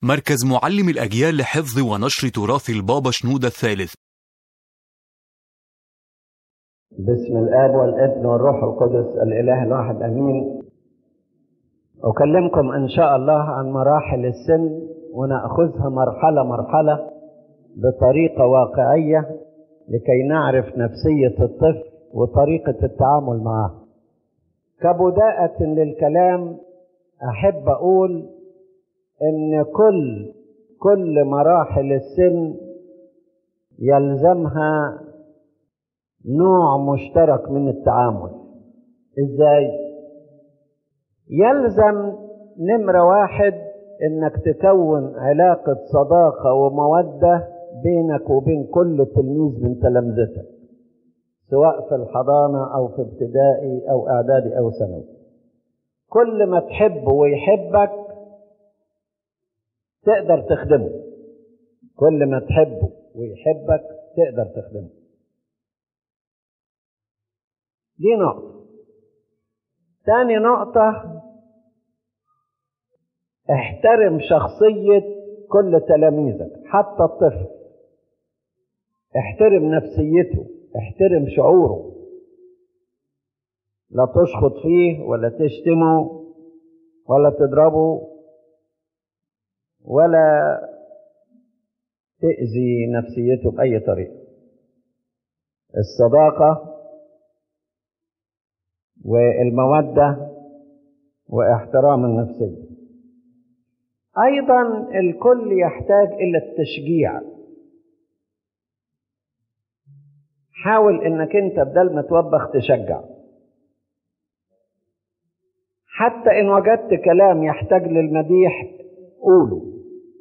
مركز معلم الأجيال لحفظ ونشر تراث البابا شنودة الثالث بسم الآب والابن والروح القدس الإله الواحد أمين أكلمكم إن شاء الله عن مراحل السن ونأخذها مرحلة مرحلة بطريقة واقعية لكي نعرف نفسية الطفل وطريقة التعامل معه كبداءة للكلام أحب أقول إن كل كل مراحل السن يلزمها نوع مشترك من التعامل ازاي يلزم نمرة واحد انك تكون علاقة صداقة ومودة بينك وبين كل تلميذ من تلامذتك سواء في الحضانة او في ابتدائي او اعدادي او ثانوي كل ما تحبه ويحبك تقدر تخدمه كل ما تحبه ويحبك تقدر تخدمه دي نقطة تاني نقطة احترم شخصية كل تلاميذك حتى الطفل احترم نفسيته احترم شعوره لا تشخط فيه ولا تشتمه ولا تضربه ولا تأذي نفسيته بأي طريقة الصداقة والمودة واحترام النفسية أيضا الكل يحتاج إلى التشجيع حاول إنك أنت بدل ما توبخ تشجع حتى إن وجدت كلام يحتاج للمديح قوله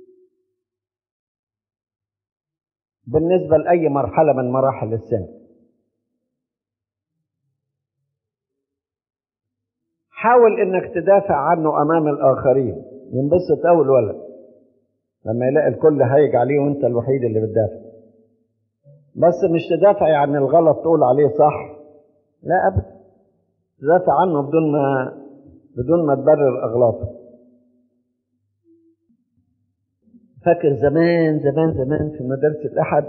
بالنسبة لأي مرحلة من مراحل السن حاول انك تدافع عنه امام الاخرين ينبسط اول ولد لما يلاقي الكل هايج عليه وانت الوحيد اللي بتدافع بس مش تدافع عن الغلط تقول عليه صح لا ابدا تدافع عنه بدون ما بدون ما تبرر اغلاطه فاكر زمان زمان زمان في مدرسة الأحد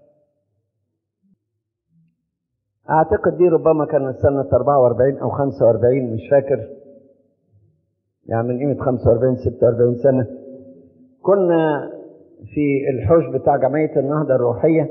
أعتقد دي ربما كانت سنة 44 أو 45 مش فاكر يعني من قيمة 45 46 سنة كنا في الحوش بتاع جمعية النهضة الروحية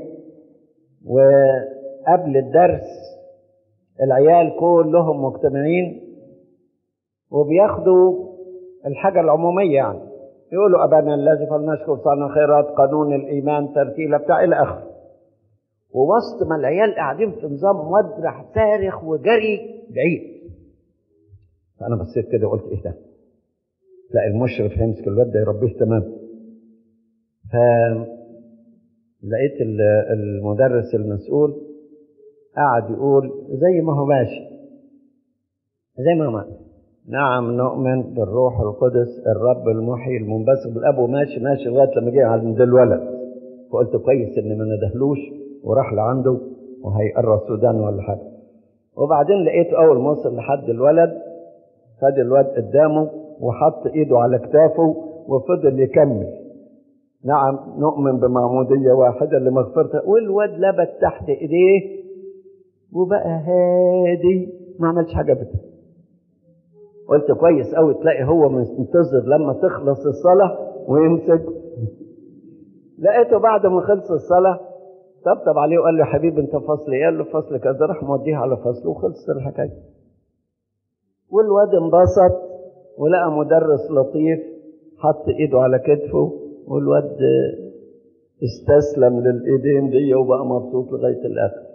وقبل الدرس العيال كلهم مجتمعين وبياخدوا الحاجة العمومية يعني يقولوا أبانا الذي فلنشكر صانع خيرات قانون الإيمان ترتيلة بتاع إلى آخره ووسط ما العيال قاعدين في نظام مدرح صارخ وجري بعيد فانا بصيت كده وقلت ايه ده لا المشرف هيمسك الواد ده يربيه تمام ف لقيت المدرس المسؤول قعد يقول زي ما هو ماشي زي ما هو ماشي نعم نؤمن بالروح القدس الرب المحيي المنبثق بالاب وماشي ماشي لغايه لما جه عند الولد فقلت كويس ان ما ندهلوش وراح لعنده وهيقرى السودان ولا حاجه وبعدين لقيته اول ما وصل لحد الولد خد الواد قدامه وحط ايده على كتافه وفضل يكمل نعم نؤمن بمعموديه واحده لمغفرته والواد لبت تحت ايديه وبقى هادي ما عملش حاجه ابدا قلت كويس قوي تلاقي هو منتظر لما تخلص الصلاه ويمسك لقيته بعد ما خلص الصلاه طبطب عليه وقال له يا حبيبي انت فصل ايه؟ قال له فصل كذا راح موديه على فصل وخلصت الحكايه. والواد انبسط ولقى مدرس لطيف حط ايده على كتفه والواد استسلم للايدين دي وبقى مبسوط لغايه الاخر.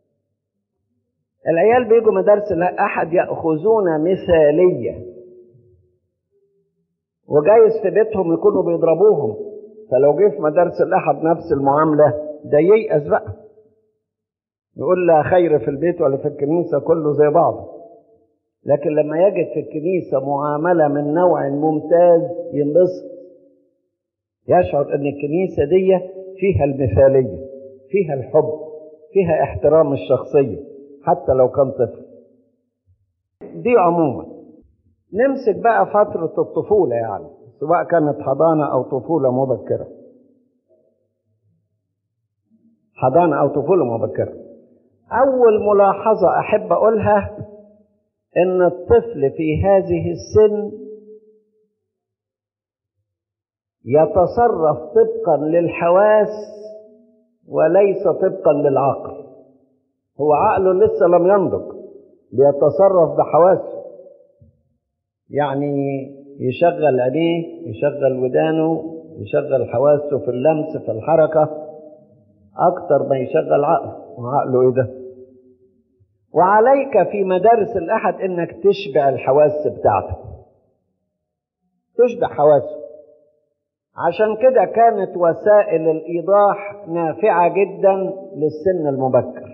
العيال بيجوا مدارس احد ياخذون مثاليه وجايز في بيتهم يكونوا بيضربوهم فلو جه في مدارس الاحد نفس المعامله ده ييأس بقى يقول لا خير في البيت ولا في الكنيسة كله زي بعضه لكن لما يجد في الكنيسة معاملة من نوع ممتاز ينبسط يشعر ان الكنيسة دي فيها المثالية فيها الحب فيها احترام الشخصية حتى لو كان طفل دي عموما نمسك بقى فترة الطفولة يعني سواء كانت حضانة أو طفولة مبكرة حضانة أو طفولة مبكرة أول ملاحظة أحب أقولها إن الطفل في هذه السن يتصرف طبقا للحواس وليس طبقا للعقل هو عقله لسه لم ينضج بيتصرف بحواسه يعني يشغل عينيه يشغل ودانه يشغل حواسه في اللمس في الحركة أكتر ما يشغل عقله وعقله إيه ده وعليك في مدارس الأحد إنك تشبع الحواس بتاعته تشبع حواسه عشان كده كانت وسائل الإيضاح نافعة جدا للسن المبكر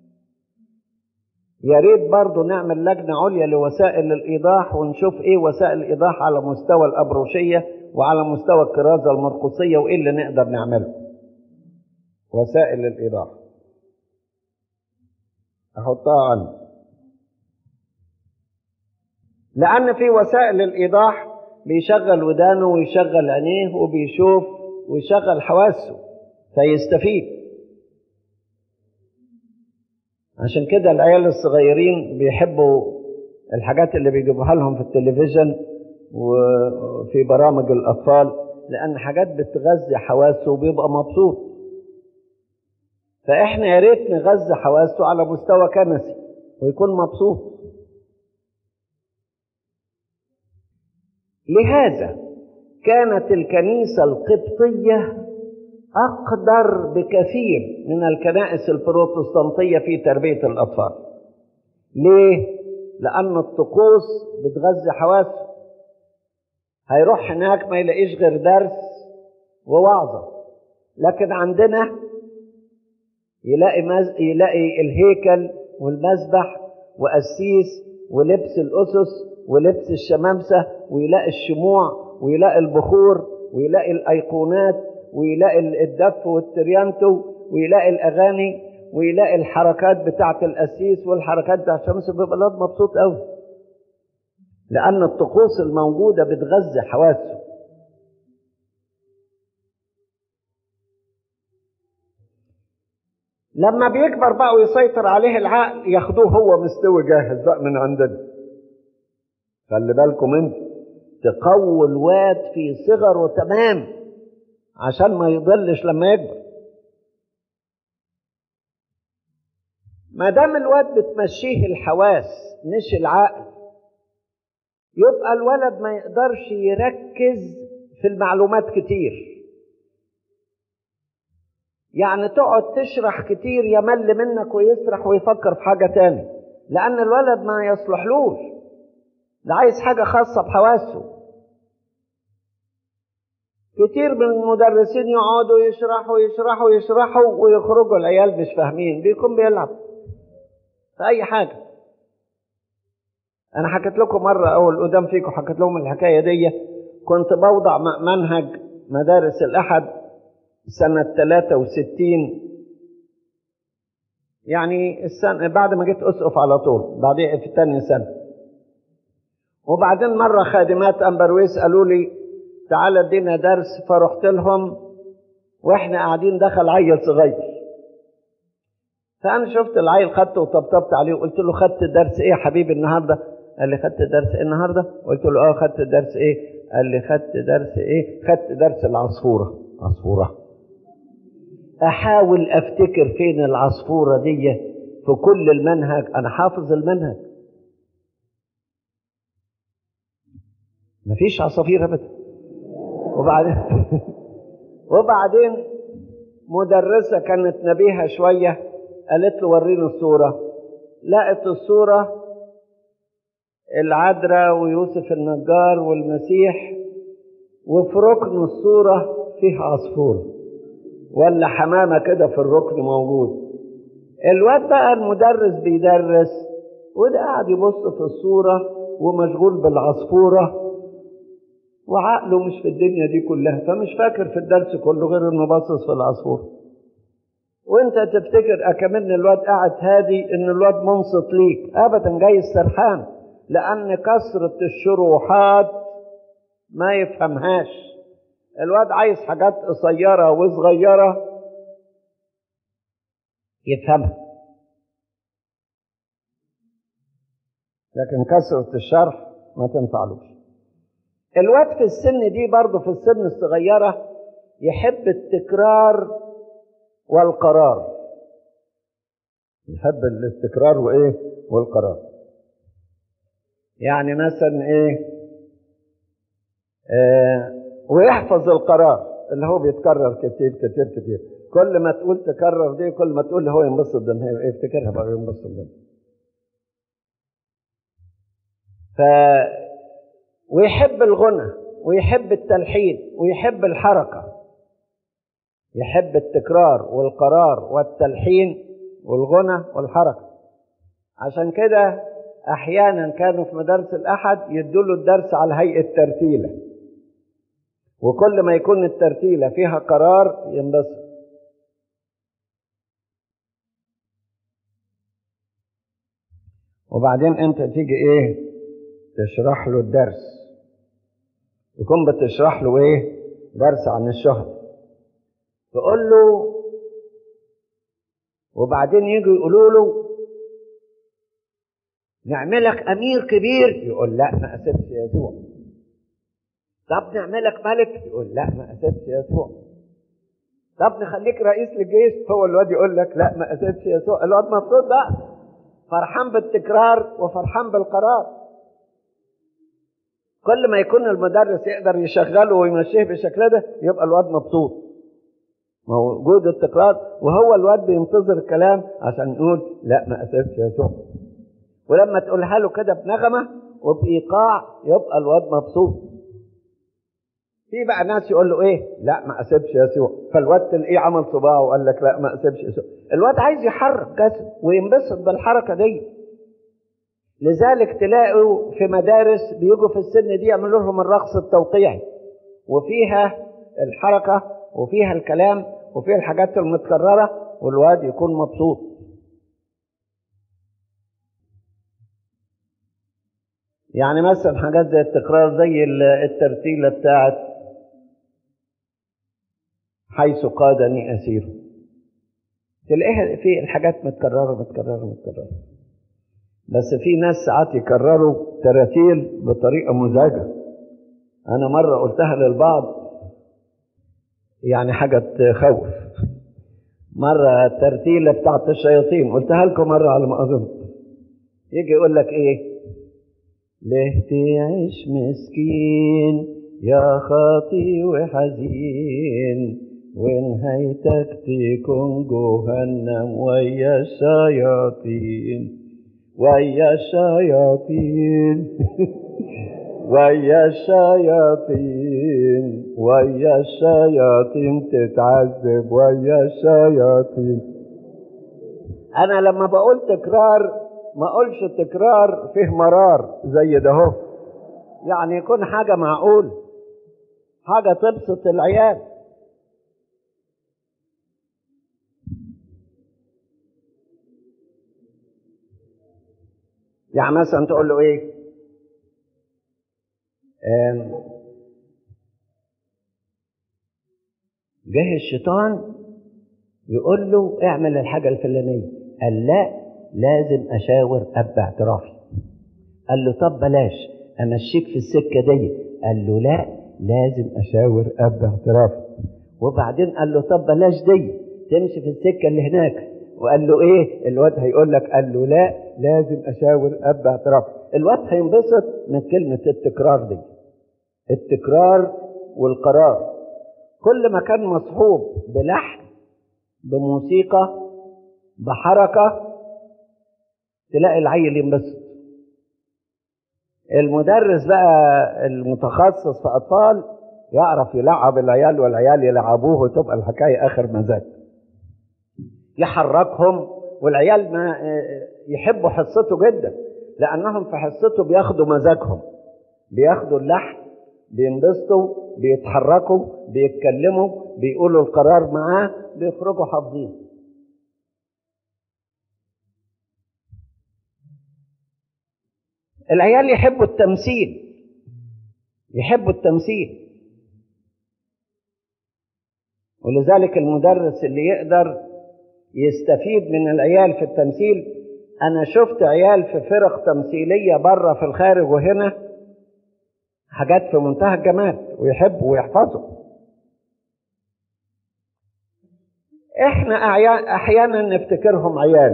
يا ريت برضه نعمل لجنة عليا لوسائل الإيضاح ونشوف إيه وسائل الإيضاح على مستوى الأبروشية وعلى مستوى الكرازة المرقصية وإيه اللي نقدر نعمله وسائل الإيضاح أحطها عندي لأن في وسائل الإيضاح بيشغل ودانه ويشغل عينيه وبيشوف ويشغل حواسه فيستفيد عشان كده العيال الصغيرين بيحبوا الحاجات اللي بيجيبوها لهم في التلفزيون وفي برامج الأطفال لأن حاجات بتغذي حواسه وبيبقى مبسوط فإحنا يا ريت نغذي حواسه على مستوى كنسي ويكون مبسوط لهذا كانت الكنيسة القبطية أقدر بكثير من الكنائس البروتستانتية في تربية الأطفال ليه؟ لأن الطقوس بتغذي حواسه هيروح هناك ما يلاقيش غير درس ووعظة لكن عندنا يلاقي مز... يلاقي الهيكل والمذبح وقسيس ولبس الأسس ولبس الشمامسة ويلاقي الشموع ويلاقي البخور ويلاقي الأيقونات ويلاقي الدف والتريانتو ويلاقي الأغاني ويلاقي الحركات بتاعة القسيس والحركات بتاعة الشمس بيبقى الواد مبسوط قوي لأن الطقوس الموجودة بتغذي حواسه لما بيكبر بقى ويسيطر عليه العقل ياخدوه هو مستوي جاهز بقى من عندنا خلي بالكم انت تقوي الواد في صغره تمام عشان ما يضلش لما يكبر ما دام الواد بتمشيه الحواس مش العقل يبقى الولد ما يقدرش يركز في المعلومات كتير يعني تقعد تشرح كتير يمل منك ويسرح ويفكر في حاجة تاني لأن الولد ما يصلحلوش ده عايز حاجة خاصة بحواسه كتير من المدرسين يقعدوا يشرحوا يشرحوا يشرحوا ويخرجوا العيال مش فاهمين بيكون بيلعب في أي حاجة أنا حكيت لكم مرة أول قدام فيكم حكيت لهم الحكاية دي كنت بوضع منهج مدارس الأحد سنة 63 يعني السنة بعد ما جيت أسقف على طول بعدين في تاني سنة وبعدين مرة خادمات أمبرويس قالوا لي تعالى ادينا درس فرحت لهم واحنا قاعدين دخل عيل صغير فأنا شفت العيل خدته وطبطبت عليه وقلت له خدت درس إيه يا حبيبي النهارده؟ قال لي خدت درس إيه النهارده؟ قلت له أه خدت درس إيه؟ قال لي خدت درس إيه؟ خدت درس العصفورة عصفورة أحاول أفتكر فين العصفورة دي في كل المنهج أنا حافظ المنهج مفيش عصافير أبدا وبعدين وبعدين مدرسة كانت نبيهة شوية قالت له وريني الصورة لقت الصورة العذراء ويوسف النجار والمسيح وفي ركن الصورة فيه عصفور ولا حمامة كده في الركن موجود الواد بقى المدرس بيدرس وده قاعد يبص في الصورة ومشغول بالعصفورة وعقله مش في الدنيا دي كلها فمش فاكر في الدرس كله غير انه باصص في العصفورة وانت تفتكر اكمن الواد قاعد هادي ان الواد منصت ليك ابدا جاي سرحان لان كثرة الشروحات ما يفهمهاش الواد عايز حاجات قصيرة وصغيرة يفهمها لكن كثرة الشرح ما تنفعلوش الواد في السن دي برضه في السن الصغيرة يحب التكرار والقرار يحب الاستقرار وايه والقرار يعني مثلا ايه آه ويحفظ القرار اللي هو بيتكرر كتير كتير كتير كل ما تقول تكرر دي كل ما تقول هو ينبسط ده يفتكرها بقى ينبسط ده ف ويحب الغنى ويحب التلحين ويحب الحركة يحب التكرار والقرار والتلحين والغنى والحركة عشان كده أحيانا كانوا في مدارس الأحد يدوا له الدرس على هيئة ترتيلة وكل ما يكون الترتيلة فيها قرار ينبسط وبعدين انت تيجي ايه تشرح له الدرس تكون بتشرح له ايه درس عن الشهر تقول له وبعدين يجوا يقولوا له نعملك امير كبير يقول لا ما اسيبش يسوع طب نعملك ملك يقول لا ما اسيبش يسوع طب نخليك رئيس للجيش هو الواد يقول لك لا ما اسيبش يسوع الواد مبسوط بقى فرحان بالتكرار وفرحان بالقرار كل ما يكون المدرس يقدر يشغله ويمشيه بالشكل ده يبقى الواد مبسوط موجود التكرار وهو الواد بينتظر الكلام عشان يقول لا ما اسفش يسوع ولما تقولها له كده بنغمه وبايقاع يبقى الواد مبسوط في بقى ناس يقول له ايه لا ما اسيبش يسوع فالواد تلاقيه عمل صباعه وقال لك لا ما اسيبش يسوع الواد عايز يحرك جسد وينبسط بالحركه دي لذلك تلاقوا في مدارس بيجوا في السن دي يعملوا لهم الرقص التوقيعي وفيها الحركه وفيها الكلام وفيها الحاجات المتكرره والواد يكون مبسوط يعني مثلا حاجات زي التكرار زي الترتيله بتاعت حيث قادني اسير تلاقيها في الحاجات متكرره متكرره متكرره بس في ناس ساعات يكرروا تراتيل بطريقه مزعجه انا مره قلتها للبعض يعني حاجه تخوف مره الترتيله بتاعت الشياطين قلتها لكم مره على ما اظن يجي يقول لك ايه ليه تعيش مسكين يا خاطي وحزين ونهايتك تكون جهنم ويا الشياطين ويا الشياطين ويا الشياطين ويا الشياطين تتعذب ويا الشياطين انا لما بقول تكرار ما اقولش تكرار فيه مرار زي ده هو يعني يكون حاجه معقول حاجه تبسط العيال يعني مثلا تقول له ايه جه الشيطان يقول له اعمل الحاجة الفلانية قال لا لازم أشاور أب اعترافي قال له طب بلاش أمشيك في السكة دي قال له لا لازم أشاور أب اعترافي وبعدين قال له طب بلاش دي تمشي في السكة اللي هناك وقال له ايه الواد هيقول لك قال له لا لازم اشاور اب اعتراف الواد هينبسط من كلمة التكرار دي التكرار والقرار كل ما كان مصحوب بلحن بموسيقى بحركة تلاقي العيل ينبسط المدرس بقى المتخصص في أطفال يعرف يلعب العيال والعيال يلعبوه وتبقى الحكاية آخر مزاج يحركهم والعيال ما يحبوا حصته جدا لأنهم في حصته بياخدوا مزاجهم بياخدوا اللحن بينبسطوا بيتحركوا بيتكلموا بيقولوا القرار معاه بيخرجوا حافظين العيال يحبوا التمثيل يحبوا التمثيل ولذلك المدرس اللي يقدر يستفيد من العيال في التمثيل انا شفت عيال في فرق تمثيليه بره في الخارج وهنا حاجات في منتهى الجمال ويحبوا ويحفظوا احنا احيانا نفتكرهم عيال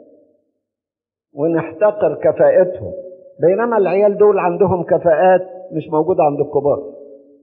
ونحتقر كفاءتهم بينما العيال دول عندهم كفاءات مش موجوده عند الكبار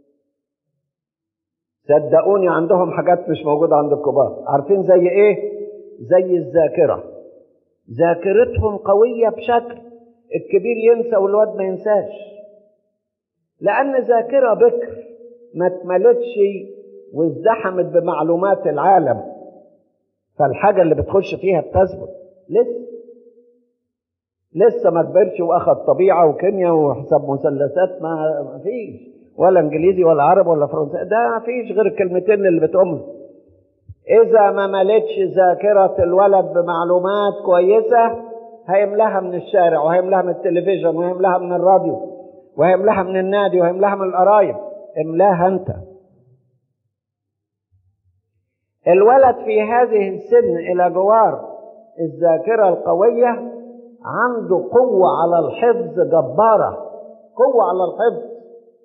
صدقوني عندهم حاجات مش موجوده عند الكبار عارفين زي ايه زي الذاكره ذاكرتهم قويه بشكل الكبير ينسى والواد ما ينساش لان ذاكره بكر ما اتملتش وازدحمت بمعلومات العالم فالحاجه اللي بتخش فيها بتثبت لسه لسه ما كبرش واخد طبيعه وكيمياء وحساب مثلثات ما ما فيش ولا انجليزي ولا عربي ولا فرنسي ده ما فيش غير الكلمتين اللي بتقوم اذا ما ملتش ذاكره الولد بمعلومات كويسه هيملاها من الشارع وهيملاها من التلفزيون وهيملاها من الراديو وهيملاها من النادي وهيملاها من القرايب املاها انت الولد في هذه السن الى جوار الذاكره القويه عنده قوه على الحفظ جباره قوه على الحفظ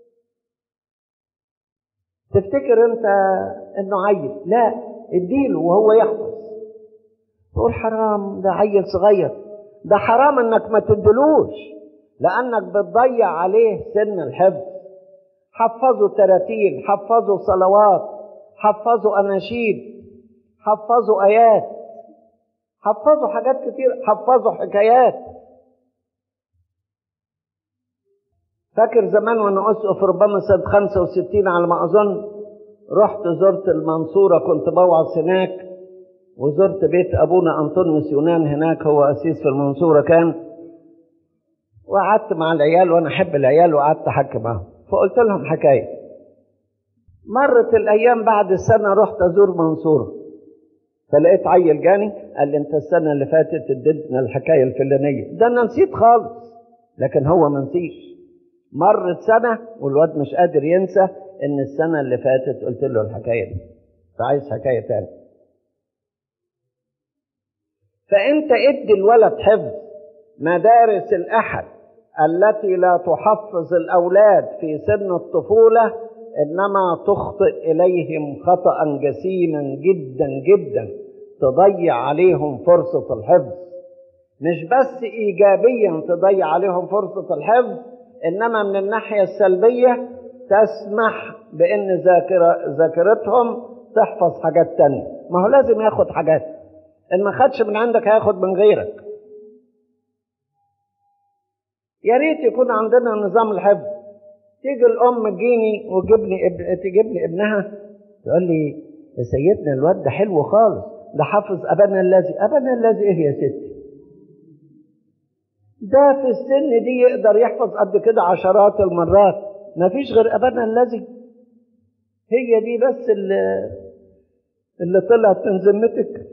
تفتكر انت انه عيل لا اديله وهو يحفظ تقول حرام ده عيل صغير ده حرام انك ما تدلوش لانك بتضيع عليه سن الحفظ حفظوا تراتيل حفظوا صلوات حفظوا اناشيد حفظوا ايات حفظوا حاجات كتير حفظوا حكايات فاكر زمان وانا اسقف ربما سنه 65 على ما اظن رحت زرت المنصوره كنت بوعظ هناك وزرت بيت ابونا انطونيوس يونان هناك هو اسيس في المنصوره كان وقعدت مع العيال وانا احب العيال وقعدت احكي معاهم فقلت لهم حكايه مرت الايام بعد السنه رحت ازور منصوره فلقيت عيل جاني قال لي انت السنه اللي فاتت اديتنا الحكايه الفلانيه ده انا نسيت خالص لكن هو ما نسيش مرت سنه والواد مش قادر ينسى ان السنه اللي فاتت قلت له الحكايه دي فعايز حكايه تاني فانت ادي الولد حفظ مدارس الاحد التي لا تحفظ الاولاد في سن الطفوله انما تخطئ اليهم خطا جسيما جدا جدا تضيع عليهم فرصه الحفظ مش بس ايجابيا تضيع عليهم فرصه الحفظ انما من الناحيه السلبيه تسمح بان ذاكره ذاكرتهم تحفظ حاجات تانية ما هو لازم ياخد حاجات ان ما خدش من عندك هياخد من غيرك يا ريت يكون عندنا نظام الحفظ تيجي الام تجيني وتجيبني اب... تجيب لي ابنها تقول لي يا سيدنا الواد ده حلو خالص ده حافظ ابانا الذي ابانا الذي ايه يا ستي ده في السن دي يقدر يحفظ قد كده عشرات المرات ما فيش غير ابانا الذي هي دي بس اللي اللي طلعت من ذمتك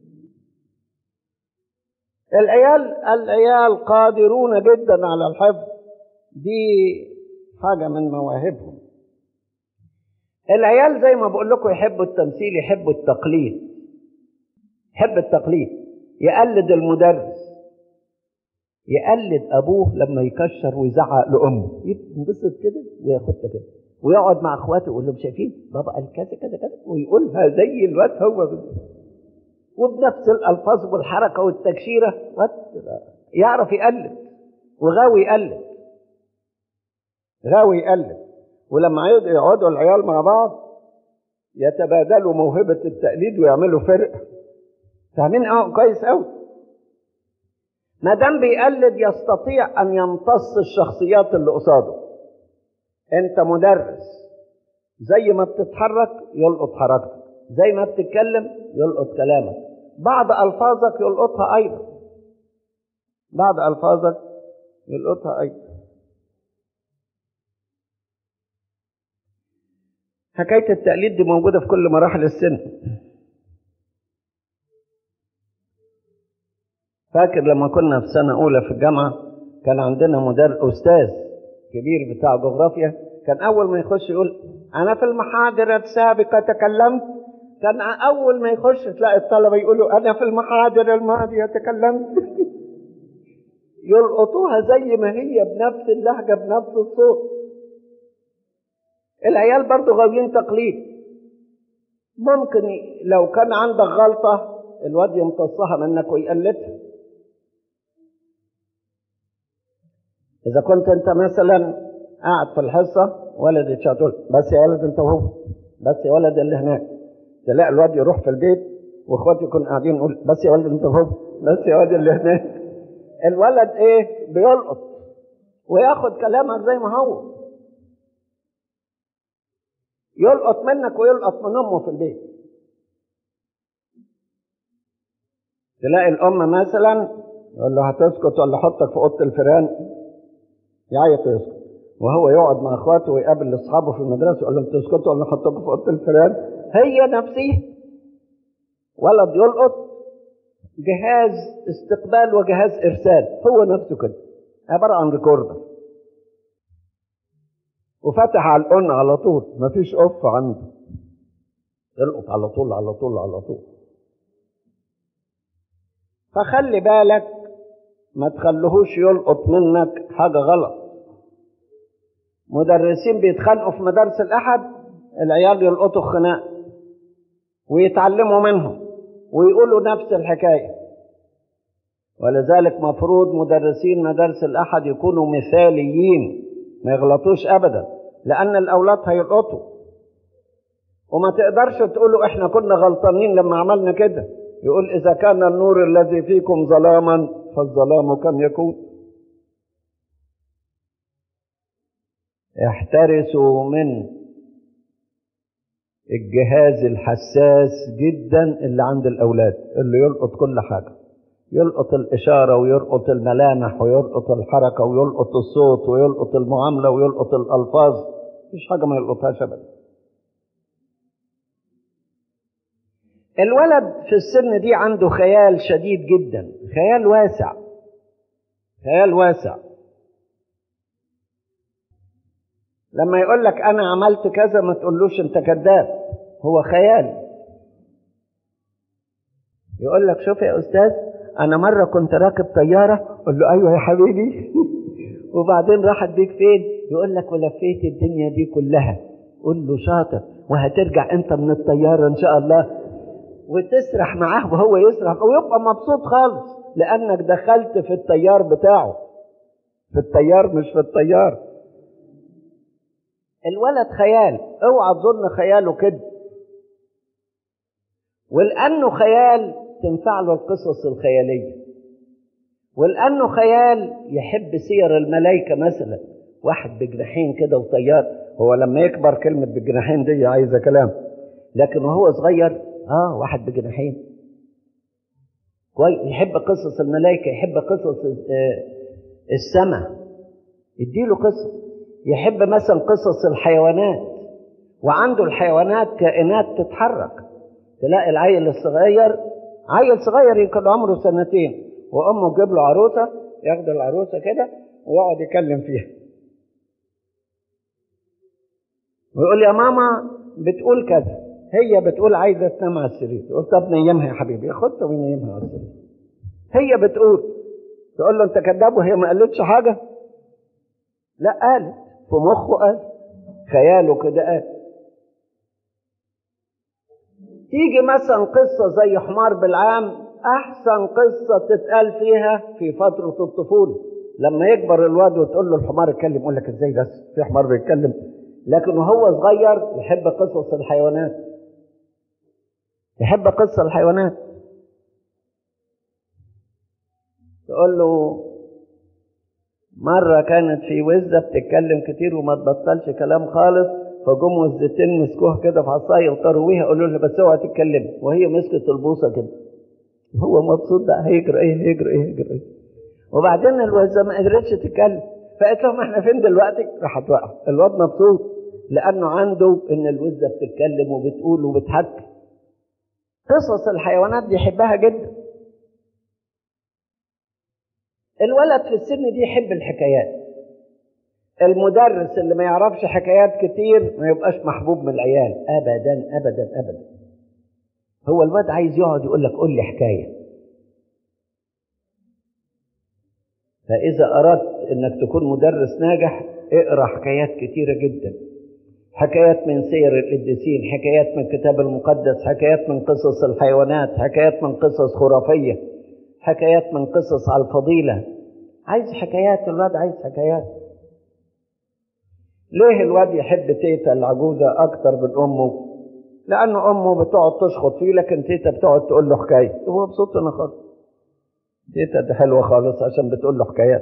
العيال العيال قادرون جدا على الحفظ دي حاجة من مواهبهم العيال زي ما بقول لكم يحبوا التمثيل يحبوا التقليد يحب التقليد يقلد المدرس يقلد ابوه لما يكشر ويزعق لامه ينبسط كده وياخدها كده ويقعد مع اخواته يقول لهم شايفين بابا قال كذا كذا كذا ويقولها زي الواد هو بالظبط وبنفس الالفاظ والحركه والتكشيره يعرف يقلد وغاوي يقلد غاوي يقلد ولما يقعدوا العيال مع بعض يتبادلوا موهبه التقليد ويعملوا فرقه فاهمين اه كويس قوي ما دام بيقلد يستطيع ان يمتص الشخصيات اللي قصاده انت مدرس زي ما بتتحرك يلقط حركتك زي ما بتتكلم يلقط كلامك بعض الفاظك يلقطها ايضا بعض الفاظك يلقطها ايضا حكايه التقليد دي موجوده في كل مراحل السن فاكر لما كنا في سنه اولى في الجامعه كان عندنا مدرس استاذ كبير بتاع جغرافيا كان اول ما يخش يقول انا في المحاضر السابقه تكلمت كان اول ما يخش تلاقي الطلبه يقولوا انا في المحاضر الماضيه تكلمت يلقطوها زي ما هي بنفس اللهجه بنفس الصوت العيال برضو غاويين تقليد ممكن لو كان عندك غلطه الواد يمتصها منك ويقلدها إذا كنت أنت مثلا قاعد في الحصة ولد يتشاطل بس يا ولد أنت وهو بس يا ولد اللي هناك تلاقي الواد يروح في البيت واخواته يكونوا قاعدين يقول بس يا ولد أنت وهو بس يا ولد اللي هناك الولد إيه بيلقط وياخد كلامك زي ما هو يلقط منك ويلقط من أمه في البيت تلاقي الأم مثلا يقول له هتسكت ولا احطك في اوضه الفيران يعيط ويسكت وهو يقعد مع اخواته ويقابل اصحابه في المدرسه يقول لهم تسكتوا ولا احطكم في اوضه الفيران هي نفسها ولد يلقط جهاز استقبال وجهاز ارسال هو نفسه كده عباره عن ريكوردر وفتح على الأن على طول مفيش اوف عنده يلقط على طول على طول على طول فخلي بالك ما تخليهوش يلقط منك حاجة غلط مدرسين بيتخانقوا في مدارس الأحد العيال يلقطوا خناق ويتعلموا منهم ويقولوا نفس الحكاية ولذلك مفروض مدرسين مدارس الأحد يكونوا مثاليين ما يغلطوش أبدا لأن الأولاد هيلقطوا وما تقدرش تقولوا احنا كنا غلطانين لما عملنا كده يقول إذا كان النور الذي فيكم ظلاما فالظلام كم يكون احترسوا من الجهاز الحساس جدا اللي عند الأولاد اللي يلقط كل حاجة يلقط الإشارة ويلقط الملامح ويلقط الحركة ويلقط الصوت ويلقط المعاملة ويلقط الألفاظ مفيش حاجة ما يلقطهاش أبدا الولد في السن دي عنده خيال شديد جدا خيال واسع خيال واسع لما يقول لك انا عملت كذا ما تقولوش انت كذاب هو خيال يقول لك شوف يا استاذ انا مره كنت راكب طياره قول له ايوه يا حبيبي وبعدين راحت بيك فين يقول لك ولفيت الدنيا دي كلها قول له شاطر وهترجع انت من الطياره ان شاء الله وتسرح معاه وهو يسرح ويبقى مبسوط خالص لانك دخلت في التيار بتاعه في التيار مش في التيار الولد خيال اوعى تظن خياله كده ولانه خيال تنفع له القصص الخياليه ولانه خيال يحب سير الملائكه مثلا واحد بجناحين كده وطيار هو لما يكبر كلمه بجناحين دي عايزه كلام لكن وهو صغير اه واحد بجناحين كويس يحب قصص الملائكه يحب قصص السماء اديله قصص يحب مثلا قصص الحيوانات وعنده الحيوانات كائنات تتحرك تلاقي العيل الصغير عيل صغير يمكن عمره سنتين وامه تجيب له عروسه ياخد العروسه كده ويقعد يكلم فيها ويقول يا ماما بتقول كذا هي بتقول عايزه تنام على السرير تقول طب نيمها يا حبيبي ياخدها وينيمها على السرير هي بتقول تقول له انت كذاب وهي ما قالتش حاجه لا قالت في مخه قال خياله كده قال تيجي مثلا قصة زي حمار بالعام أحسن قصة تتقال فيها في فترة الطفولة لما يكبر الواد وتقول له الحمار يتكلم يقول لك ازاي بس في حمار بيتكلم لكن وهو صغير يحب قصص الحيوانات يحب قصة الحيوانات تقول له مرة كانت في وزة بتتكلم كتير وما تبطلش كلام خالص فجم وزتين مسكوها كده في عصاية وطاروا بيها قالوا لها بس اوعى تتكلم وهي مسكت البوصة كده هو مبسوط بقى هيجري ايه هيجري ايه هيجري ايه وبعدين الوزة ما قدرتش تتكلم فقالت لهم احنا فين دلوقتي؟ راحت واقعة الواد مبسوط لأنه عنده إن الوزة بتتكلم وبتقول وبتحكي قصص الحيوانات دي يحبها جدا الولد في السن دي يحب الحكايات المدرس اللي ما يعرفش حكايات كتير ما يبقاش محبوب من العيال ابدا ابدا ابدا هو الواد عايز يقعد يقول لك قول لي حكايه فاذا اردت انك تكون مدرس ناجح اقرا حكايات كتيره جدا حكايات من سير القديسين حكايات من الكتاب المقدس حكايات من قصص الحيوانات حكايات من قصص خرافيه حكايات من قصص على الفضيله عايز حكايات الواد عايز حكايات ليه الواد يحب تيتا العجوزة أكتر من أمه؟ لأن أمه بتقعد تشخط فيه لكن تيتا بتقعد تقول له حكاية هو مبسوط أنا خالص تيتا دي حلوة خالص عشان بتقول له حكايات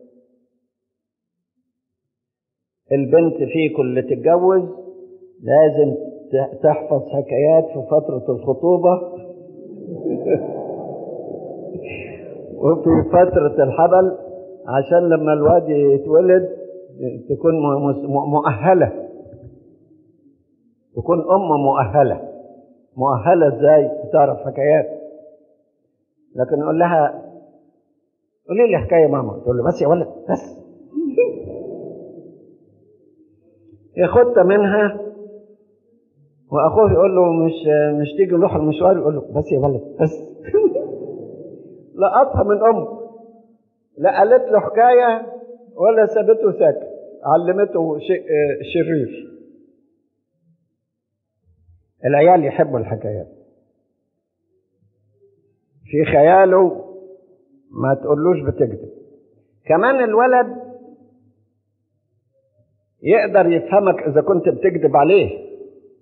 البنت فيكم اللي تتجوز لازم تحفظ حكايات في فترة الخطوبة وفي فترة الحبل عشان لما الواد يتولد تكون مؤهلة تكون أم مؤهلة مؤهلة ازاي تعرف حكايات لكن أقول لها قولي لي حكاية ماما تقول لي بس يا ولد بس ياخدها منها واخوه يقول له مش مش تيجي نروح المشوار يقول له بس يا ولد بس لقطها من امه لا قالت له حكايه ولا سابته ساكت علمته شيء شرير العيال يحبوا الحكايات في خياله ما تقولوش بتكذب كمان الولد يقدر يفهمك اذا كنت بتكذب عليه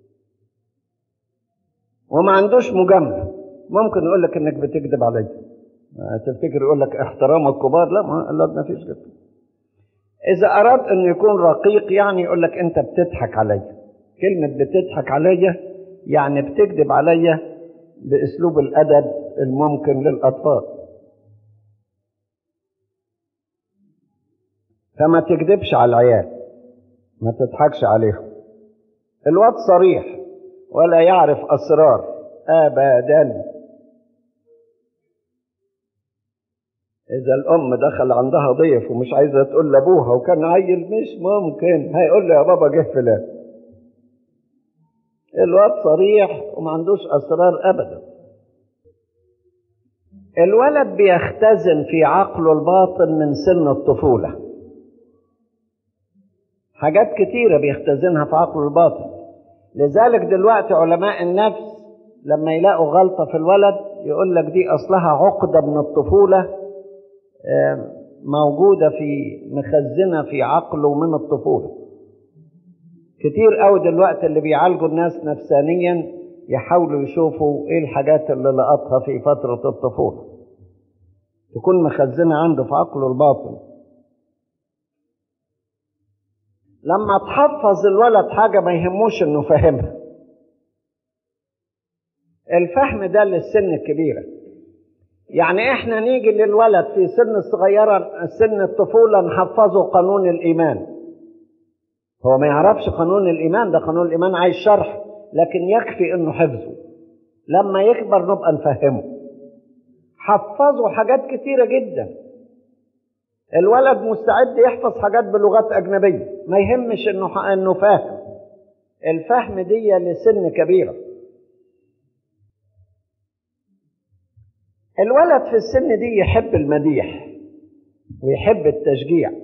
وما عندوش مجامله ممكن يقول لك انك بتكذب عليا تفتكر يقول لك احترام الكبار لا ما, ما فيش كده إذا أراد أن يكون رقيق يعني يقول لك أنت بتضحك عليا كلمة بتضحك عليا يعني بتكذب عليا بأسلوب الأدب الممكن للأطفال فما تكذبش على العيال ما تضحكش عليهم الواد صريح ولا يعرف أسرار أبدا إذا الأم دخل عندها ضيف ومش عايزة تقول لأبوها وكان عيل مش ممكن هيقول له يا بابا جه فلان الواد صريح وما عندوش أسرار أبدا الولد بيختزن في عقله الباطن من سن الطفولة حاجات كتيرة بيختزنها في عقله الباطن لذلك دلوقتي علماء النفس لما يلاقوا غلطة في الولد يقول لك دي أصلها عقدة من الطفولة موجودة في مخزنة في عقله من الطفولة كتير قوي دلوقتي اللي بيعالجوا الناس نفسانيا يحاولوا يشوفوا ايه الحاجات اللي لقطها في فترة الطفولة تكون مخزنة عنده في عقله الباطن لما تحفظ الولد حاجة ما يهموش انه فاهمها الفهم ده للسن الكبيره يعني احنا نيجي للولد في سن الصغيرة سن الطفولة نحفظه قانون الإيمان هو ما يعرفش قانون الإيمان ده قانون الإيمان عايز شرح لكن يكفي إنه حفظه لما يكبر نبقى نفهمه حفظه حاجات كتيرة جدا الولد مستعد يحفظ حاجات بلغات أجنبية ما يهمش إنه إنه فاهم الفهم دي لسن كبيره الولد في السن دي يحب المديح ويحب التشجيع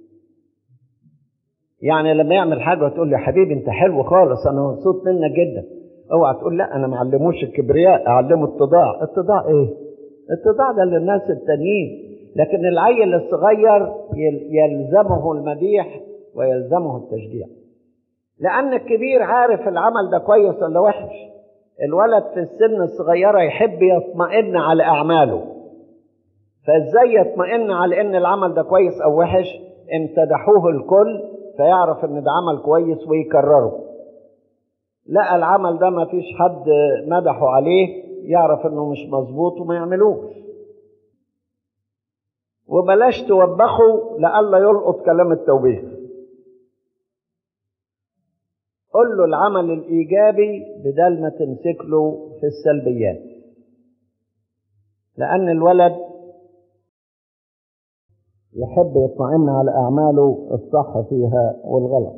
يعني لما يعمل حاجة وتقول له حبيبي انت حلو خالص انا مبسوط منك جدا اوعى تقول لا انا ما علموش الكبرياء اعلمه التضاع التضاع ايه التضاع ده للناس التانيين لكن العيل الصغير يلزمه المديح ويلزمه التشجيع لان الكبير عارف العمل ده كويس ولا وحش الولد في السن الصغيرة يحب يطمئن على أعماله فازاي يطمئن على ان العمل ده كويس او وحش امتدحوه الكل فيعرف ان ده عمل كويس ويكرره لا العمل ده ما فيش حد مدحه عليه يعرف انه مش مظبوط وما يعملوش وبلاش توبخه لئلا يلقط كلام التوبيخ قل له العمل الإيجابي بدل ما تمسك له في السلبيات لأن الولد يحب يطمئن على أعماله الصح فيها والغلط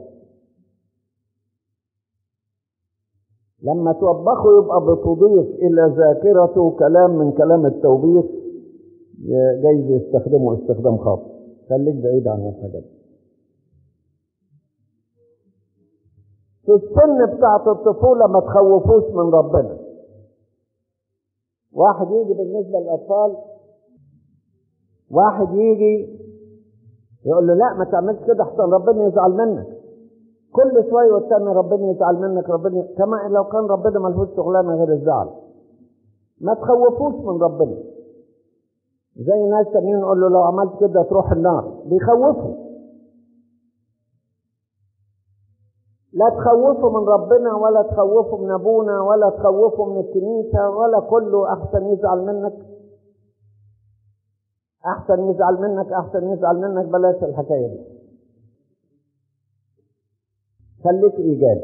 لما توبخه يبقى بتضيف إلى ذاكرته كلام من كلام التوبيخ جايز يستخدمه استخدام خاطئ خليك بعيد عن الحاجات دي في السن بتاعت الطفولة ما تخوفوش من ربنا واحد يجي بالنسبة للأطفال واحد يجي يقول له لا ما تعملش كده احسن ربنا يزعل منك كل شويه والتاني ربنا يزعل منك ربنا كما لو كان ربنا ملهوش شغلانه غير الزعل ما تخوفوش من ربنا زي ناس تانيين يقول له لو عملت كده تروح النار بيخوفوا لا تخوفوا من ربنا ولا تخوفوا من ابونا ولا تخوفوا من الكنيسه ولا كله احسن يزعل منك احسن يزعل منك احسن يزعل منك بلاش الحكايه دي خليك ايجابي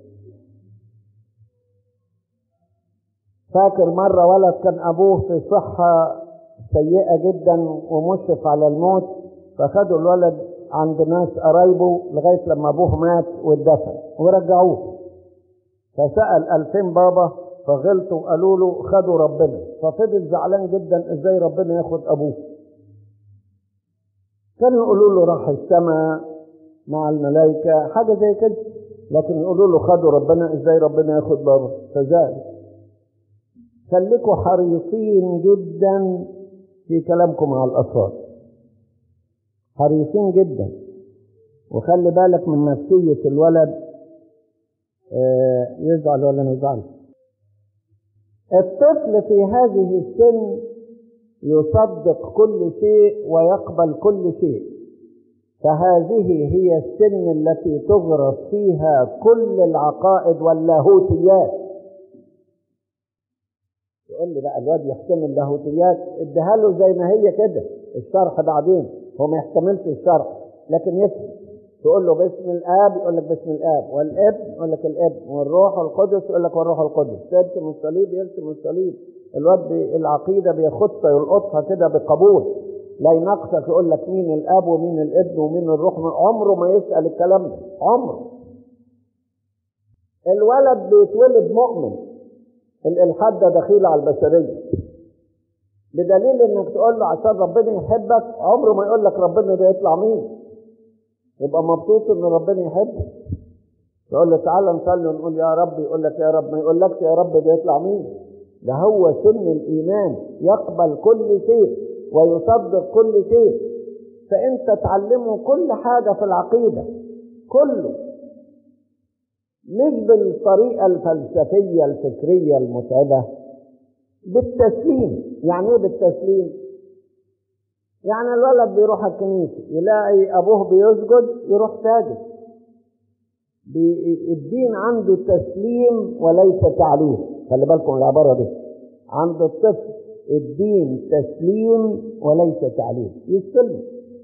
فاكر مرة ولد كان أبوه في صحة سيئة جدا ومشرف على الموت فخدوا الولد عند ناس قرايبه لغاية لما أبوه مات واتدفن ورجعوه فسأل ألفين بابا فغلطوا وقالوا له خدوا ربنا ففضل زعلان جدا ازاي ربنا ياخد أبوه كانوا يقولوا له راح السماء مع الملائكة حاجة زي كده لكن يقولوا له خدوا ربنا ازاي ربنا ياخد بابا فزعل خليكوا حريصين جدا في كلامكم مع الأطفال حريصين جدا وخلي بالك من نفسية الولد آه يزعل ولا ما يزعلش الطفل في هذه السن يصدق كل شيء ويقبل كل شيء فهذه هي السن التي تغرس فيها كل العقائد واللاهوتيات يقول لي بقى الواد يحتمل لاهوتيات اديها له زي ما هي كده الشرح بعدين هو ما يحتملش الشرح لكن يفهم تقول له باسم الاب يقول لك باسم الاب والابن يقول لك الابن والروح القدس يقول لك والروح القدس ترسم الصليب يرسم الصليب الواد العقيده بياخدها يلقطها كده بقبول لا يناقشك يقول لك مين الاب ومين الابن ومين الروح عمره ما يسال الكلام ده عمره الولد بيتولد مؤمن الالحاد ده دخيل على البشريه بدليل انك تقول له عشان ربنا يحبك عمره ما يقول لك ربنا ده يطلع مين يبقى مبسوط ان ربنا يحبك تقول له تعالى نصلي ونقول يا رب يقول لك يا رب ما يقولكش يا رب ده يطلع مين ده هو سن الايمان يقبل كل شيء ويصدق كل شيء فانت تعلمه كل حاجه في العقيده كله مش بالطريقه الفلسفيه الفكريه المتعبه بالتسليم يعني ايه بالتسليم يعني الولد بيروح الكنيسه يلاقي ابوه بيسجد يروح ساجد الدين عنده تسليم وليس تعليم خلي بالكم العباره دي عند الطفل الدين تسليم وليس تعليم يستلم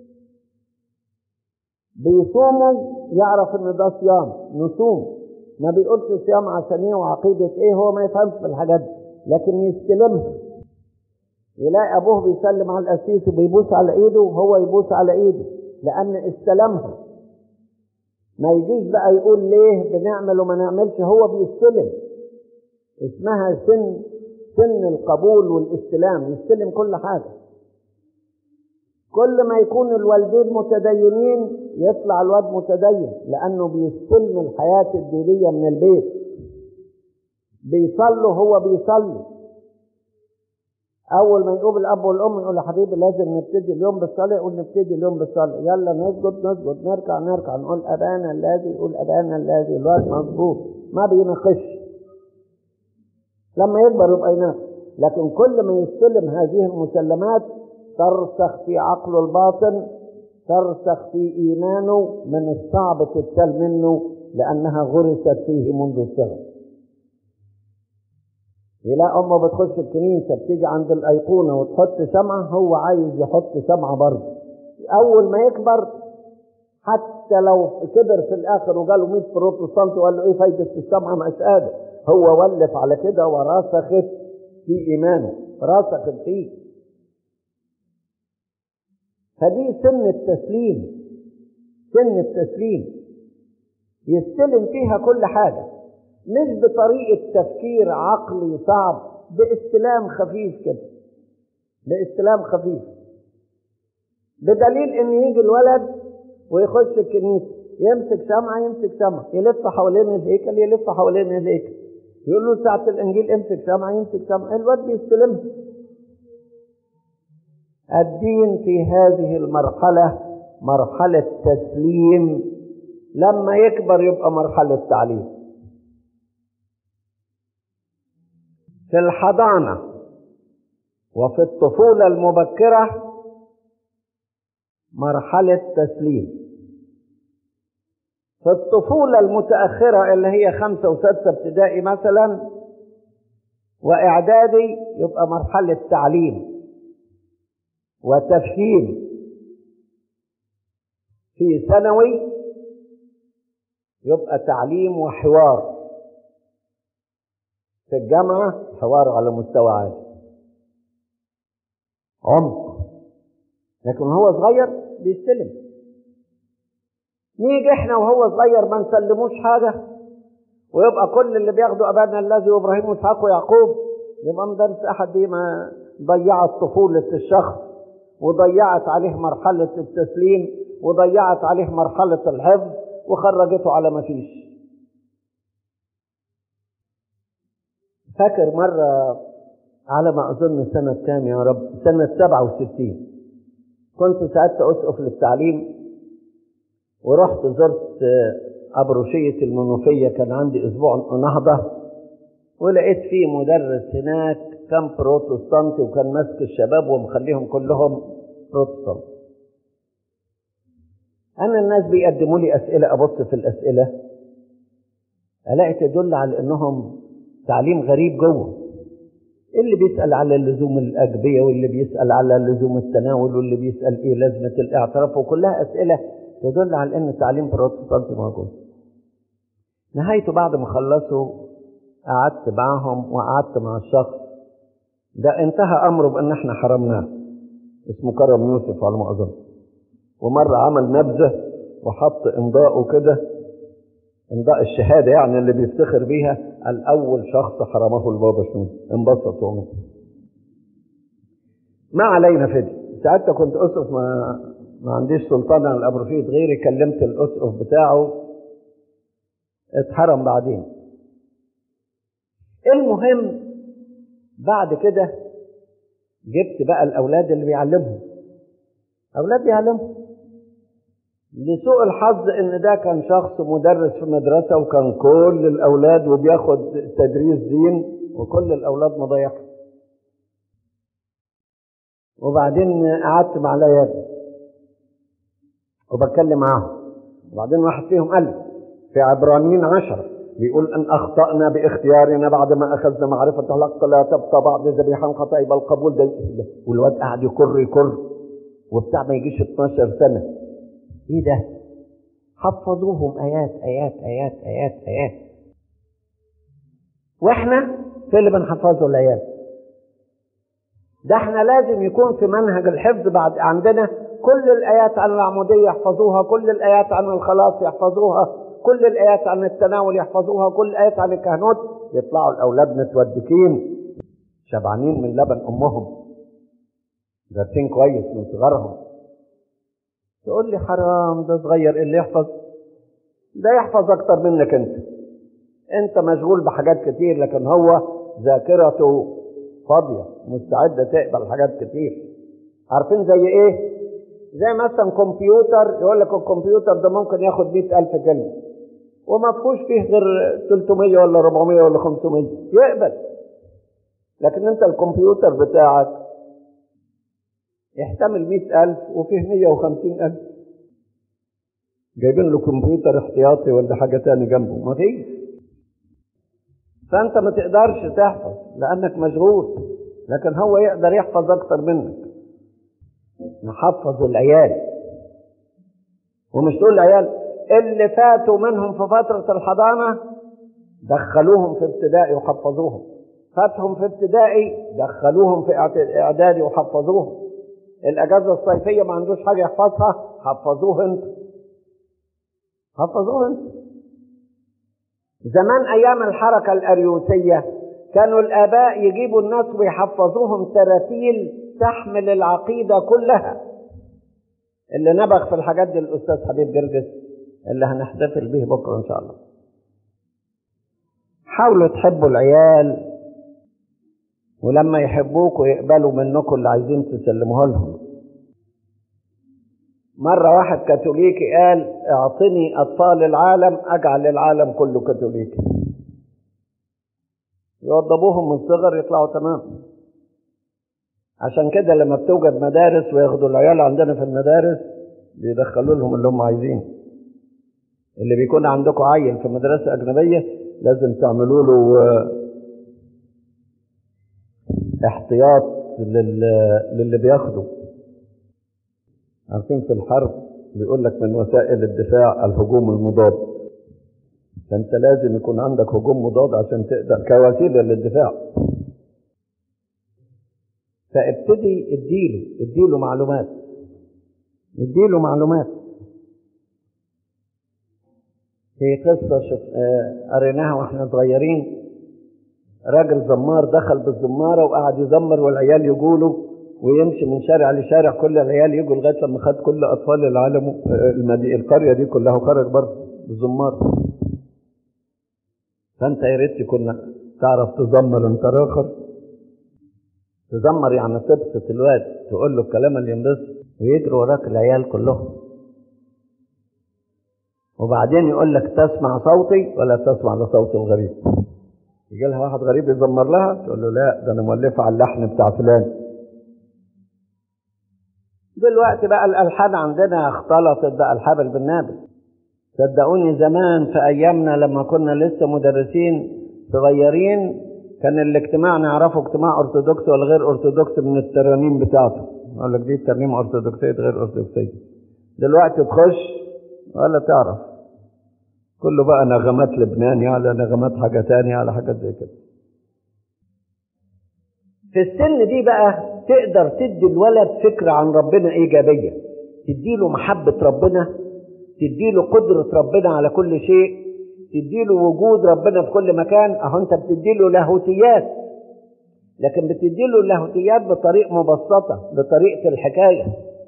بيصوموا يعرف ان ده صيام نصوم ما بيقولش صيام عشان ايه وعقيده ايه هو ما يفهمش في الحاجات دي لكن يستلمها يلاقي ابوه بيسلم على القسيس وبيبوس على ايده وهو يبوس على ايده لان استلمها ما يجيش بقى يقول ليه بنعمل وما نعملش هو بيستلم اسمها سن سن القبول والاستلام يستلم كل حاجة كل ما يكون الوالدين متدينين يطلع الواد متدين لأنه بيستلم الحياة الدينية من البيت بيصلوا هو بيصلي أول ما يقوم الأب والأم يقول يا حبيبي لازم نبتدي اليوم بالصلاة يقول نبتدي اليوم بالصلاة يلا نسجد نسجد نركع نركع نقول أبانا الذي يقول أبانا الذي الواد مظبوط ما بيناقش لما يكبر يبقى يناقش لكن كل ما يستلم هذه المسلمات ترسخ في عقله الباطن ترسخ في إيمانه من الصعب تتشال منه لأنها غرست فيه منذ الصغر يلاقي أمه بتخش الكنيسة بتيجي عند الأيقونة وتحط شمعة هو عايز يحط شمعة برضه أول ما يكبر حتى لو كبر في الآخر وجاله 100 بروتستانت وقال له إيه فايدة الشمعة مش قادر هو ولف على كده ورسخت في إيمانه رسخت فيه فدي سن التسليم سن التسليم يستلم فيها كل حاجة مش بطريقة تفكير عقلي صعب باستلام خفيف كده باستلام خفيف بدليل ان يجي الولد ويخش الكنيسة يمسك شمعة يمسك شمعة يلف حوالين الهيكل يلف حوالين الهيكل يقول له ساعة الإنجيل امسك شمعة يمسك شمعة الواد بيستلمها الدين في هذه المرحلة مرحلة تسليم لما يكبر يبقى مرحلة تعليم في الحضانة وفي الطفولة المبكرة مرحلة تسليم في الطفولة المتأخرة اللي هي خمسة وستة ابتدائي مثلا وإعدادي يبقى مرحلة تعليم وتفهيم في ثانوي يبقى تعليم وحوار في الجامعة حوار على مستوى عالي عمق لكن هو صغير بيستلم نيجي احنا وهو صغير ما نسلموش حاجة ويبقى كل اللي بياخدوا أبانا الذي وإبراهيم وإسحاق ويعقوب يبقى مدرس أحد دي ما ضيعت طفولة الشخص وضيعت عليه مرحلة التسليم وضيعت عليه مرحلة الحفظ وخرجته على ما فيش فاكر مرة على ما أظن سنة كام يا رب سنة سبعة وستين كنت ساعتها أسقف للتعليم ورحت زرت أبروشية المنوفية كان عندي أسبوع نهضة ولقيت فيه مدرس هناك كان بروتستانتي وكان ماسك الشباب ومخليهم كلهم بروتستانت أنا الناس بيقدموا لي أسئلة أبص في الأسئلة ألاقي تدل على إنهم تعليم غريب جوه اللي بيسأل على لزوم الأجبية واللي بيسأل على لزوم التناول واللي بيسأل إيه لازمة الاعتراف وكلها أسئلة تدل على إن التعليم بروتستانتي موجود نهايته بعد ما خلصوا قعدت معاهم وقعدت مع الشخص ده انتهى أمره بأن احنا حرمناه اسمه كرم يوسف على ما أظن ومرة عمل نبذة وحط إمضاءه كده إمضاء الشهادة يعني اللي بيفتخر بيها الأول شخص حرمه البابا شنود انبسط ومن ما علينا فدي ساعتها كنت أسقف ما, ما عنديش سلطان على الأبروفيت غيري كلمت الأسقف بتاعه اتحرم بعدين المهم بعد كده جبت بقى الأولاد اللي بيعلمهم أولاد بيعلمهم لسوء الحظ ان ده كان شخص مدرس في مدرسة وكان كل الاولاد وبياخد تدريس دين وكل الاولاد مضيعة وبعدين قعدت مع العيال وبتكلم معاهم وبعدين واحد فيهم قال لي في عبرانيين عشرة بيقول ان اخطأنا باختيارنا بعد ما اخذنا معرفة الحق لا تبقى بعد ذبيحا خطأ يبقى القبول ده والواد قاعد يكر يكر وبتاع ما يجيش 12 سنه ايه ده حفظوهم ايات ايات ايات ايات ايات واحنا في اللي بنحفظه العيال ده احنا لازم يكون في منهج الحفظ بعد عندنا كل الايات عن العموديه يحفظوها كل الايات عن الخلاص يحفظوها كل الايات عن التناول يحفظوها كل الايات عن الكهنوت يطلعوا الاولاد متودكين شبعانين من لبن امهم دارسين كويس من صغرهم تقول لي حرام ده صغير اللي يحفظ ده يحفظ اكتر منك انت انت مشغول بحاجات كتير لكن هو ذاكرته فاضية مستعدة تقبل حاجات كتير عارفين زي ايه زي مثلا كمبيوتر يقول لك الكمبيوتر ده ممكن ياخد مئة ألف كلمة وما فيهوش فيه غير 300 ولا 400 ولا 500 يقبل لكن انت الكمبيوتر بتاعك يحتمل مئة ألف وفيه مية وخمسين ألف جايبين له كمبيوتر احتياطي ولا حاجة تاني جنبه ما فيش فأنت ما تقدرش تحفظ لأنك مشغول لكن هو يقدر يحفظ أكتر منك نحفظ العيال ومش تقول العيال اللي فاتوا منهم في فترة الحضانة دخلوهم في ابتدائي وحفظوهم فاتهم في ابتدائي دخلوهم في اعدادي وحفظوهم الاجازه الصيفيه ما عندوش حاجه يحفظها حفظوه انت حفظوه انت زمان ايام الحركه الاريوسيه كانوا الاباء يجيبوا الناس ويحفظوهم تراتيل تحمل العقيده كلها اللي نبغ في الحاجات دي الاستاذ حبيب جرجس اللي هنحتفل به بكره ان شاء الله حاولوا تحبوا العيال ولما يحبوكوا يقبلوا منكم اللي عايزين تسلموه لهم مرة واحد كاثوليكي قال اعطني أطفال العالم أجعل العالم كله كاثوليكي يوضبوهم من الصغر يطلعوا تمام عشان كده لما بتوجد مدارس وياخدوا العيال عندنا في المدارس بيدخلوا لهم اللي هم عايزينه اللي بيكون عندكم عيل في مدرسة أجنبية لازم تعملوا له احتياط للي بياخده عارفين في الحرب بيقول لك من وسائل الدفاع الهجوم المضاد فانت لازم يكون عندك هجوم مضاد عشان تقدر كوسيله للدفاع فابتدي اديله اديله معلومات اديله معلومات في قصة شف... قريناها واحنا صغيرين راجل زمار دخل بالزمارة وقعد يزمر والعيال يقولوا ويمشي من شارع لشارع كل العيال يجوا لغاية لما خد كل أطفال العالم المدي... القرية دي كلها وخرج بره بالزمار فأنت يا ريت كنا تعرف تزمر أنت آخر تزمر يعني تبسط الواد تقول له الكلام اللي ينبسط ويجروا وراك العيال كلهم وبعدين يقول لك تسمع صوتي ولا تسمع لصوت الغريب يجي لها واحد غريب يزمر لها تقول له لا ده انا مولفه على اللحن بتاع فلان دلوقتي بقى الالحان عندنا اختلطت بقى الحبل بالنابل صدقوني زمان في ايامنا لما كنا لسه مدرسين صغيرين كان الاجتماع نعرفه اجتماع ارثوذكسي ولا غير ارثوذكسي من الترانيم بتاعته اقول لك دي ترنيم ارثوذكسيه غير ارثوذكسيه دلوقتي تخش ولا تعرف كله بقى نغمات لبناني على نغمات حاجة تانية على حاجات زي كده في السن دي بقى تقدر تدي الولد فكرة عن ربنا إيجابية تديله محبة ربنا تديله قدرة ربنا على كل شيء تديله وجود ربنا في كل مكان أهو أنت بتديله لاهوتيات لكن بتديله اللاهوتيات بطريقة مبسطة بطريقة الحكاية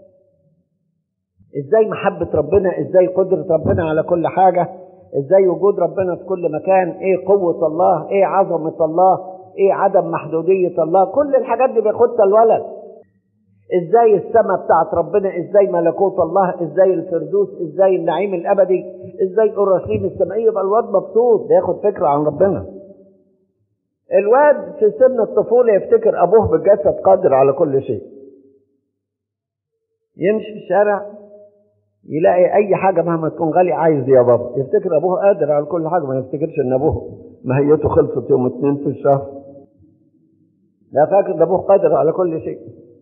ازاي محبة ربنا ازاي قدرة ربنا على كل حاجة ازاي وجود ربنا في كل مكان ايه قوة الله ايه عظمة الله ايه عدم محدودية الله كل الحاجات دي بياخدها الولد ازاي السماء بتاعت ربنا ازاي ملكوت الله ازاي الفردوس ازاي النعيم الابدي ازاي اورشليم السمائيه يبقى الواد مبسوط بياخد فكره عن ربنا الواد في سن الطفوله يفتكر ابوه بالجسد قادر على كل شيء يمشي في الشارع يلاقي اي حاجه مهما تكون غاليه عايز يا بابا يفتكر ابوه قادر على كل حاجه ما يفتكرش ان ابوه ماهيته خلصت يوم اتنين في الشهر لا فاكر ده ابوه قادر على كل شيء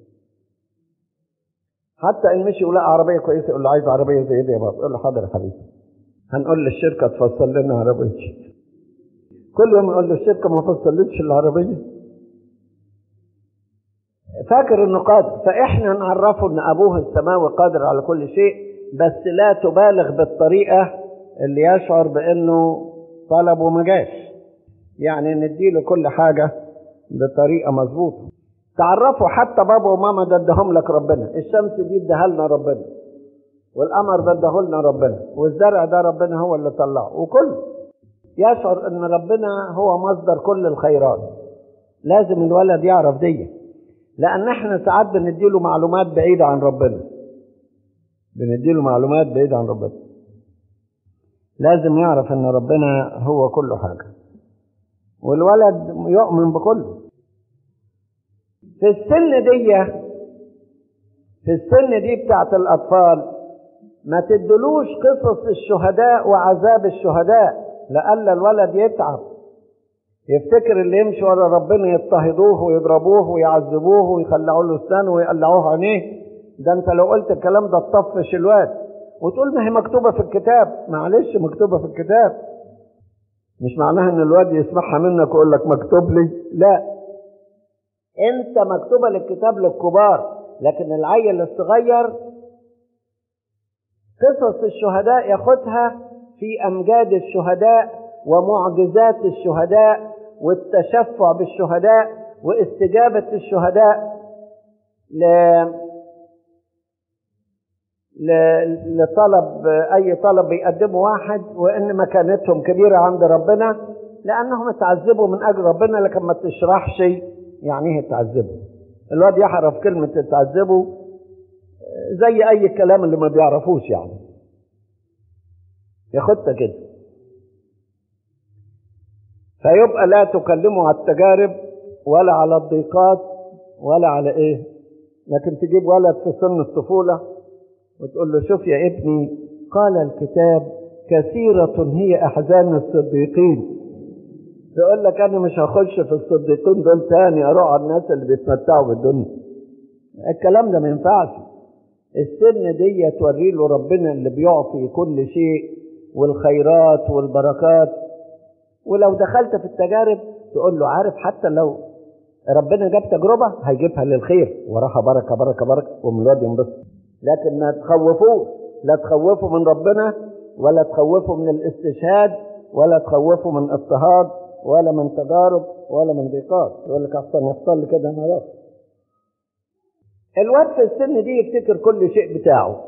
حتى ان مشي ولقى عربيه كويسه يقول له عايز عربيه زي دي يا بابا يقول له حاضر يا حبيبي هنقول للشركه تفصل لنا عربيه كل يوم يقول له الشركه ما فصلتش العربيه فاكر انه قادر فاحنا نعرفه ان ابوه السماوي قادر على كل شيء بس لا تبالغ بالطريقه اللي يشعر بانه طلب وما جاش يعني نديله كل حاجه بطريقه مظبوطه تعرفوا حتى بابا وماما ده اداهم لك ربنا الشمس دي اداها لنا ربنا والقمر ده اداه لنا ربنا والزرع ده ربنا هو اللي طلعه وكل يشعر ان ربنا هو مصدر كل الخيرات لازم الولد يعرف دي لان احنا ساعات بنديله معلومات بعيده عن ربنا بنديله معلومات بعيده عن ربنا لازم يعرف ان ربنا هو كل حاجه والولد يؤمن بكله في السن دي في السن دي بتاعت الأطفال ما تدلوش قصص الشهداء وعذاب الشهداء لألا الولد يتعب يفتكر اللي يمشي ورا ربنا يضطهدوه ويضربوه ويعذبوه ويخلعوا له اسنانه ويقلعوه عينيه ده انت لو قلت الكلام ده تطفش الواد وتقول ما هي مكتوبه في الكتاب معلش مكتوبه في الكتاب مش معناها ان الواد يسمعها منك ويقول لك مكتوب لي لا انت مكتوبه للكتاب للكبار لكن العيل الصغير قصص الشهداء ياخدها في امجاد الشهداء ومعجزات الشهداء والتشفع بالشهداء واستجابه الشهداء ل ل- لطلب اي طلب بيقدمه واحد وان مكانتهم كبيره عند ربنا لانهم اتعذبوا من اجل ربنا لكن ما تشرحش يعني ايه اتعذبوا الواد يحرف كلمه اتعذبوا زي اي كلام اللي ما بيعرفوش يعني ياخدها كده فيبقى لا تكلموا على التجارب ولا على الضيقات ولا على ايه لكن تجيب ولد في سن الطفوله وتقول له شوف يا ابني قال الكتاب كثيرة هي أحزان الصديقين يقول لك أنا مش هخش في الصديقين دول تاني أروح على الناس اللي بيتمتعوا بالدنيا الكلام ده ما ينفعش السن دي توري له ربنا اللي بيعطي كل شيء والخيرات والبركات ولو دخلت في التجارب تقول له عارف حتى لو ربنا جاب تجربة هيجيبها للخير وراها بركة بركة بركة ومن الواد ينبسط لكن ما تخوفوش لا تخوفوا من ربنا ولا تخوفوا من الاستشهاد ولا تخوفوا من اضطهاد ولا من تجارب ولا من ضيقات يقول لك احسن يحصل لي كده انا راح الواد في السن دي يفتكر كل شيء بتاعه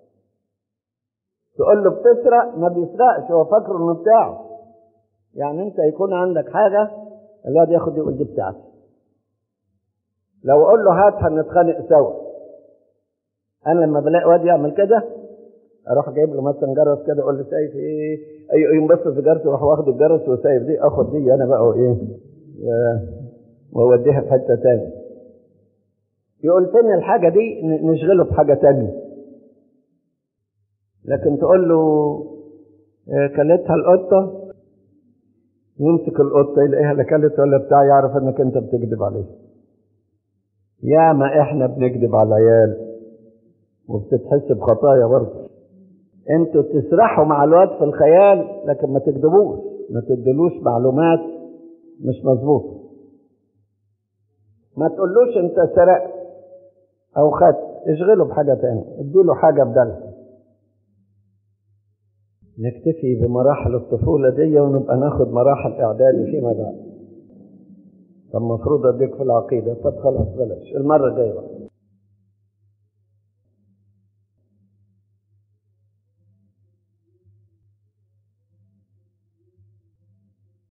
تقول له بتسرق ما بيسرقش هو فاكره انه بتاعه يعني انت يكون عندك حاجه الواد ياخد يقول دي بتاعتي لو اقول له هات هنتخانق سوا انا لما بلاقي واد يعمل كده اروح جايب له مثلا جرس كده اقول له سايب ايه اي يقوم بس في جرس واروح واخد الجرس وسايب دي اخد دي انا بقى وايه و- واوديها في حته تاني يقول فين الحاجه دي ن- نشغله بحاجه تانية لكن تقول له آه، كلتها القطه يمسك القطه يلاقيها لا كلت ولا بتاع يعرف انك انت بتكذب عليه يا ما احنا بنكذب على العيال وبتتحسب خطايا برضه انتوا تسرحوا مع الواد في الخيال لكن ما تكذبوش ما تدلوش معلومات مش مظبوطه ما تقولوش انت سرقت او خدت اشغله بحاجه تانية اديله حاجه بدلها نكتفي بمراحل الطفوله دي ونبقى ناخد مراحل اعدادي فيما بعد طب المفروض اديك في العقيده طب خلاص بلاش المره الجايه بقى